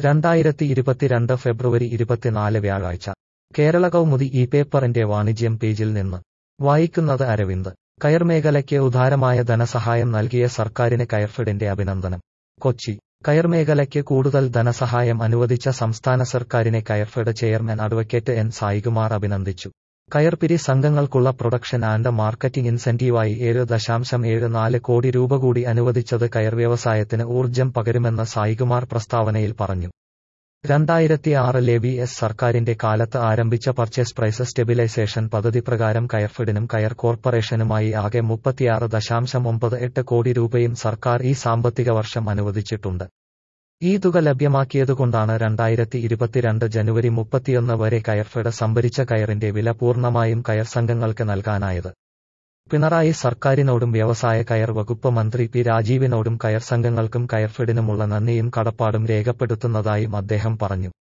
രണ്ടായിരത്തി ഇരുപത്തിരണ്ട് ഫെബ്രുവരി ഇരുപത്തിനാല് വ്യാഴാഴ്ച കേരള കൗമുദി ഈ പേപ്പറിന്റെ വാണിജ്യം പേജിൽ നിന്ന് വായിക്കുന്നത് അരവിന്ദ് കയർ മേഖലയ്ക്ക് ഉദാരമായ ധനസഹായം നൽകിയ സർക്കാരിന് കയർഫെഡിന്റെ അഭിനന്ദനം കൊച്ചി കയർ മേഖലയ്ക്ക് കൂടുതൽ ധനസഹായം അനുവദിച്ച സംസ്ഥാന സർക്കാരിനെ Coirfed chairman advocate N Saikumar അഭിനന്ദിച്ചു കയർപിരി സംഘങ്ങൾക്കുള്ള പ്രൊഡക്ഷൻ ആൻഡ് മാർക്കറ്റിംഗ് ഇൻസെന്റീവായി ഏഴ് ദശാംശം ഏഴ് നാല് കോടി രൂപ കൂടി അനുവദിച്ചത് കയർ വ്യവസായത്തിന് ഊർജ്ജം പകരുമെന്ന് സായികുമാർ പ്രസ്താവനയിൽ പറഞ്ഞു രണ്ടായിരത്തി ആറിലെ വി എസ് സർക്കാരിന്റെ കാലത്ത് ആരംഭിച്ച പർച്ചേസ് പ്രൈസ് സ്റ്റെബിലൈസേഷൻ പദ്ധതി പ്രകാരം കയർഫെഡിനും കയർ കോർപ്പറേഷനുമായി ആകെ മുപ്പത്തിയാറ് ദശാംശം ഒമ്പത് എട്ട് കോടി രൂപയും സർക്കാർ ഈ സാമ്പത്തിക വർഷം അനുവദിച്ചിട്ടുണ്ട് ഈ തുക ലഭ്യമാക്കിയതുകൊണ്ടാണ് രണ്ടായിരത്തി ഇരുപത്തിരണ്ട് ജനുവരി മുപ്പത്തിയൊന്ന് വരെ കയർഫെഡ് സംഭരിച്ച കയറിന്റെ വില പൂർണ്ണമായും കയർ സംഘങ്ങൾക്ക് നൽകാനായത് പിണറായി സർക്കാരിനോടും വ്യവസായ കയർ വകുപ്പ് മന്ത്രി പി രാജീവിനോടും കയർ സംഘങ്ങൾക്കും കയർഫെഡിനുമുള്ള നന്ദിയും കടപ്പാടും രേഖപ്പെടുത്തുന്നതായും അദ്ദേഹം പറഞ്ഞു